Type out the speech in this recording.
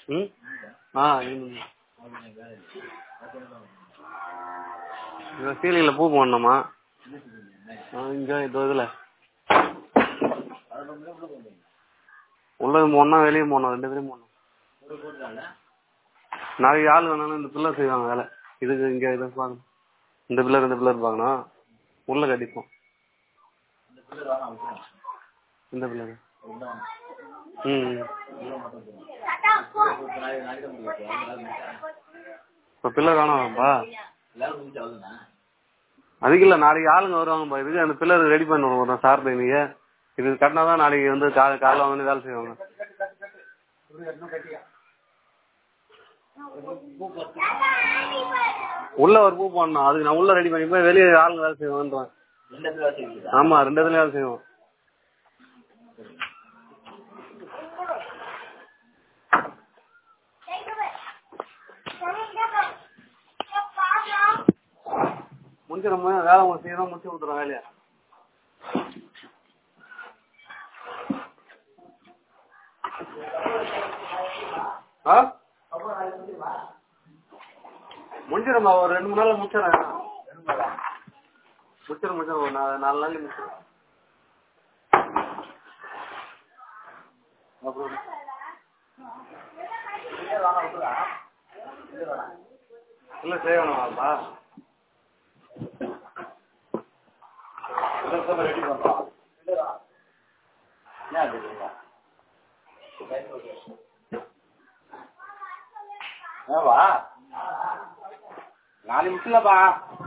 ம் ஆ ஈவினிங் இந்த சீலிங்கில் பூ போடணுமா ஆ இங்கே இதோ இதில் உள்ள போடணும் வெளியே போடணும் ரெண்டு பேரும் போடணும் நாளைக்கு ஆள் வேணாலும் இந்த பில்லர் செய்வாங்க வேலை இதுக்கு இங்கே இதை பாருங்க இந்த பில்லர் இந்த பில்லர் பார்க்கணும் உள்ள கட்டிப்போம் இந்த பில்லர் ம் இப்போ பில்லர் வேணாமாப்பா அதுக்கு இல்லை நாளைக்கு ஆளுங்க வருவாங்கப்பா இதுக்கு அந்த பில்லர் ரெடி பண்ணி விடுவோம் சார் நீங்க இது கட்டினா தான் நாளைக்கு வந்து கா காலைல வந்து வேலை செய்வாங்க உள்ள ஒரு பூ போடணும் அதுக்கு நான் உள்ள ரெடி பண்ணி போய் வெளியே ஆளுங்க வேலை செய்வாங்கன்றேன் ஆமா ரெண்டு இதுலயும் வேலை செய்வோம் முடிச்சிடும் வேலை உங்க செய்யணும் முடிச்சு விட்டுறோம் வேலையை ஆ முடிச்சிடும்மா ஒரு ரெண்டு மூணு நாள்ல முடிச்சிடறேன் முடிச்சிடும் முடிச்சிடும் ஒரு நா- நாலு நாளைக்கு முடிச்சிடும் அப்புறம் இல்ல செய்ய வேணாமாப்பா ஏவா நாலு நிமிஷம்லப்பா